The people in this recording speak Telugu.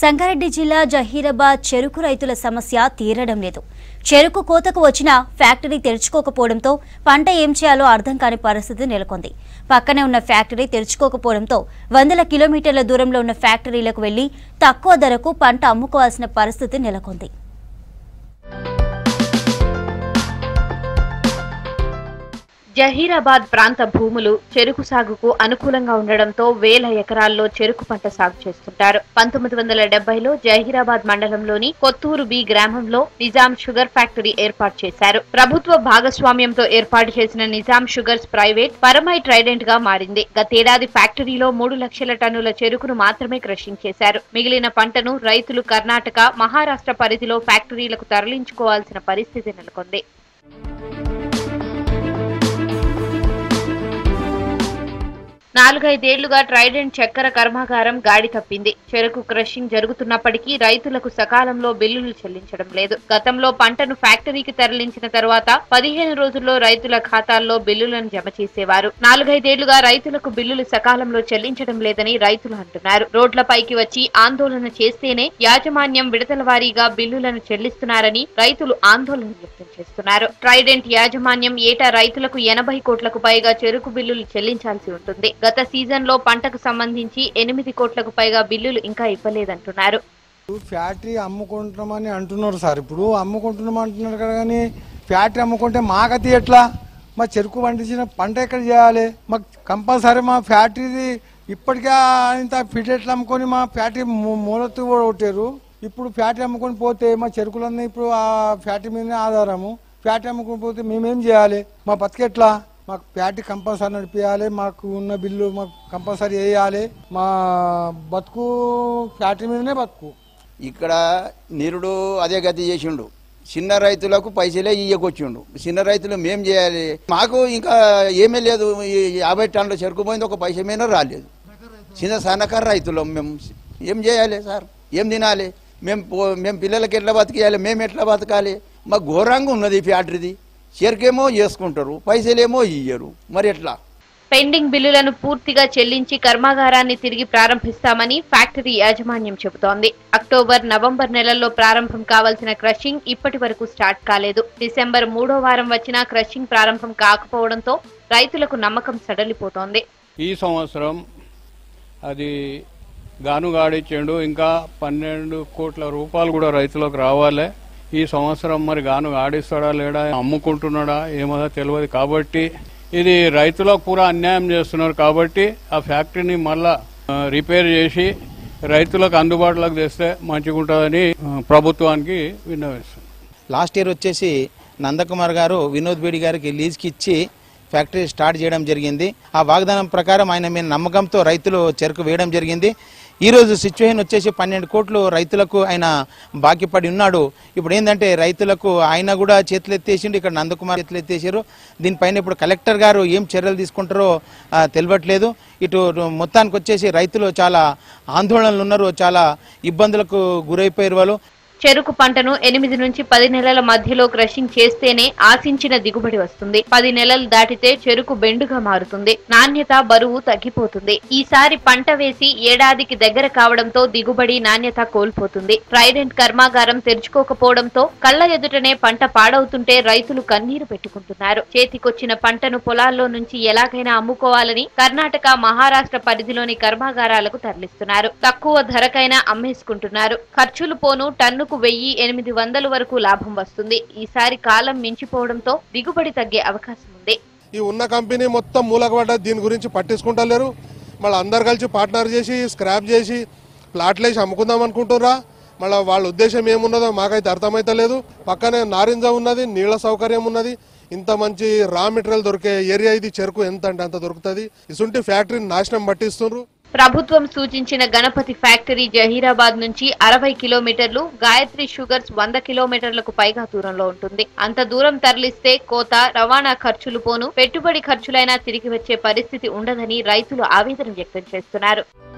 సంగారెడ్డి జిల్లా జహీరాబాద్ చెరుకు రైతుల సమస్య తీరడం లేదు చెరుకు కోతకు వచ్చినా ఫ్యాక్టరీ తెరుచుకోకపోవడంతో పంట ఏం చేయాలో అర్థం కాని పరిస్థితి నెలకొంది పక్కనే ఉన్న ఫ్యాక్టరీ తెరుచుకోకపోవడంతో వందల కిలోమీటర్ల దూరంలో ఉన్న ఫ్యాక్టరీలకు వెళ్లి తక్కువ ధరకు పంట అమ్ముకోవాల్సిన పరిస్థితి నెలకొంది జహీరాబాద్ ప్రాంత భూములు చెరుకు సాగుకు అనుకూలంగా ఉండడంతో వేల ఎకరాల్లో చెరుకు పంట సాగు చేస్తుంటారు పంతొమ్మిది వందల డెబ్బైలో జహీరాబాద్ మండలంలోని కొత్తూరు బి గ్రామంలో నిజాం షుగర్ ఫ్యాక్టరీ ఏర్పాటు చేశారు ప్రభుత్వ భాగస్వామ్యంతో ఏర్పాటు చేసిన నిజాం షుగర్స్ ప్రైవేట్ పరమై ట్రైడెంట్ గా మారింది గతేడాది ఫ్యాక్టరీలో మూడు లక్షల టన్నుల చెరుకును మాత్రమే క్రషింగ్ చేశారు మిగిలిన పంటను రైతులు కర్ణాటక మహారాష్ట్ర పరిధిలో ఫ్యాక్టరీలకు తరలించుకోవాల్సిన పరిస్థితి నెలకొంది నాలుగైదేళ్లుగా ట్రైడెంట్ చక్కెర కర్మాగారం గాడి తప్పింది చెరకు క్రషింగ్ జరుగుతున్నప్పటికీ రైతులకు సకాలంలో బిల్లులు చెల్లించడం లేదు గతంలో పంటను ఫ్యాక్టరీకి తరలించిన తర్వాత పదిహేను రోజుల్లో రైతుల ఖాతాల్లో బిల్లులను జమ చేసేవారు నాలుగైదేళ్లుగా రైతులకు బిల్లులు సకాలంలో చెల్లించడం లేదని రైతులు అంటున్నారు రోడ్లపైకి వచ్చి ఆందోళన చేస్తేనే యాజమాన్యం విడతల వారీగా బిల్లులను చెల్లిస్తున్నారని రైతులు ఆందోళన వ్యక్తం చేస్తున్నారు ట్రైడెంట్ యాజమాన్యం ఏటా రైతులకు ఎనభై కోట్లకు పైగా చెరుకు బిల్లులు చెల్లించాల్సి ఉంటుంది గత సీజన్ లో పంటకు సంబంధించి ఎనిమిది కోట్లకు పైగా బిల్లులు ఇంకా ఇవ్వలేదంటున్నారు ఫ్యాక్టరీ అమ్ముకుంటున్నామని అంటున్నారు సార్ ఇప్పుడు అమ్ముకుంటున్నాం అంటున్నారు కదా కానీ ఫ్యాక్టరీ అమ్ముకుంటే మాకతి ఎట్లా మా చెరుకు పండించిన పంట ఎక్కడ చేయాలి మాకు కంపల్సరీ మా ఫ్యాక్టరీది ఇప్పటికే ఇంత ఫిట్ ఎట్లా అమ్ముకొని మా ఫ్యాక్టరీ మూ- మూలత్తు కూడా కొట్టారు ఇప్పుడు ఫ్యాక్టరీ అమ్ముకొని పోతే మా చెరుకులన్నీ ఇప్పుడు ఆ ఫ్యాక్టరీ మీదనే ఆధారము ఫ్యాక్టరీ అమ్ముకొని పోతే మేమేం చేయాలి మా బతికెట్లా మాకు ఫ్యాక్టరీ కంపల్సరీ నడిపించాలి మాకు ఉన్న బిల్లు మాకు కంపల్సరీ వేయాలి మా బతుకు ఫ్యాక్టరీ మీదనే బతుకు ఇక్కడ నిరుడు అదే గతి చేసిండు చిన్న రైతులకు పైసలే ఇయ్యకొచ్చిండు చిన్న రైతులు మేం చేయాలి మాకు ఇంకా ఏమీ లేదు ఈ యాభై టన్నుల చెరుకు పోయింది ఒక పైసా మీద రాలేదు చిన్న సన్నకారు రైతులు మేము ఏం చేయాలి సార్ ఏం తినాలి మేము పో- మేము పిల్లలకి ఎట్లా బతికేయాలి మేము ఎట్లా బతకాలి మాకు ఘోరంగా ఉన్నది ఈ ఫ్యాక్టరీది చెరుకేమో చేసుకుంటారు పైసలేమో ఇయ్యరు మరి ఎట్లా పెండింగ్ బిల్లులను పూర్తిగా చెల్లించి కర్మాగారాన్ని తిరిగి ప్రారంభిస్తామని ఫ్యాక్టరీ యాజమాన్యం చెబుతోంది అక్టోబర్ నవంబర్ నెలల్లో ప్రారంభం కావాల్సిన క్రషింగ్ ఇప్పటి వరకు స్టార్ట్ కాలేదు డిసెంబర్ మూడో వారం వచ్చినా క్రషింగ్ ప్రారంభం కాకపోవడంతో రైతులకు నమ్మకం సడలిపోతోంది ఈ సంవత్సరం అది గాను గాడిచ్చిండు ఇంకా పన్నెండు కోట్ల రూపాయలు కూడా రైతులకు రావాలి ఈ సంవత్సరం మరి గాను ఆడిస్తాడా లేడా అమ్ముకుంటున్నాడా ఏమో తెలియదు కాబట్టి ఇది రైతులకు పూరా అన్యాయం చేస్తున్నారు కాబట్టి ఆ ఫ్యాక్టరీని మళ్ళా ఆ, రిపేర్ చేసి రైతులకు అందుబాటులోకి తెస్తే మంచిగా ఉంటుందని ఆ, ప్రభుత్వానికి విన్నవిస్తున్నాం లాస్ట్ ఇయర్ వచ్చేసి నందకుమార్ గారు వినోద్ బేడి గారికి లీజ్కి ఇచ్చి ఫ్యాక్టరీ స్టార్ట్ చేయడం జరిగింది ఆ వాగ్దానం ప్రకారం ఆయన మీద నమ్మకంతో రైతులు చెరుకు వేయడం జరిగింది ఈ రోజు సిచ్యువేషన్ వచ్చేసి పన్నెండు కోట్లు రైతులకు ఆయన బాకీ పడి ఉన్నాడు ఇప్పుడు ఏంటంటే రైతులకు ఆయన కూడా చేతులు ఎత్తేసిండు ఇక్కడ నందకుమార్ చేతులు ఎత్తేసారు దీనిపైన ఇప్పుడు కలెక్టర్ గారు ఏం చర్యలు తీసుకుంటారో ఆ, తెలియట్లేదు ఇటు మొత్తానికి వచ్చేసి రైతులు చాలా ఆందోళనలు ఉన్నారు చాలా ఇబ్బందులకు గురైపోయారు వాళ్ళు చెరుకు పంటను ఎనిమిది నుంచి పది నెలల మధ్యలో క్రషింగ్ చేస్తేనే ఆశించిన దిగుబడి వస్తుంది పది నెలలు దాటితే చెరుకు బెండుగా మారుతుంది నాణ్యత బరువు తగ్గిపోతుంది ఈసారి పంట వేసి ఏడాదికి దగ్గర కావడంతో దిగుబడి నాణ్యత కోల్పోతుంది ట్రైడెంట్ కర్మాగారం తెరుచుకోకపోవడంతో కళ్ల ఎదుటనే పంట పాడవుతుంటే రైతులు కన్నీరు పెట్టుకుంటున్నారు చేతికొచ్చిన పంటను పొలాల్లో నుంచి ఎలాగైనా అమ్ముకోవాలని కర్ణాటక మహారాష్ట్ర పరిధిలోని కర్మాగారాలకు తరలిస్తున్నారు తక్కువ ధరకైనా అమ్మేసుకుంటున్నారు ఖర్చులు పోను టన్నుకు వెయ్యి ఎనిమిది వందల వరకు లాభం వస్తుంది ఈసారి కాలం మించిపోవడంతో దిగుబడి తగ్గే అవకాశం ఉంది ఈ ఉన్న కంపెనీ మొత్తం మూలకపడ్డ దీని గురించి పట్టించుకుంటలేరు మళ్ళీ అందరు కలిసి పార్ట్నర్ చేసి స్క్రాప్ చేసి ప్లాట్లు వేసి అమ్ముకుందాం అనుకుంటుర్రా మళ్ళీ వాళ్ళ ఉద్దేశం ఏమున్నదో మాకైతే అర్థమైతలేదు పక్కనే నారింజ ఉన్నది నీళ్ల సౌకర్యం ఉన్నది ఇంత మంచి రా మెటీరియల్ దొరికే ఏరియా ఇది చెరుకు ఎంత అంటే అంత దొరుకుతుంది ఇసుంటి ఫ్యాక్టరీని నాశనం పట్టిస్తుండ్రు ప్రభుత్వం సూచించిన గణపతి ఫ్యాక్టరీ జహీరాబాద్ నుంచి అరవై కిలోమీటర్లు గాయత్రి షుగర్స్ వంద కిలోమీటర్లకు పైగా దూరంలో ఉంటుంది అంత దూరం తరలిస్తే కోత రవాణా ఖర్చులు పోను పెట్టుబడి ఖర్చులైనా తిరిగి వచ్చే పరిస్థితి ఉండదని రైతులు ఆవేదన వ్యక్తం చేస్తున్నారు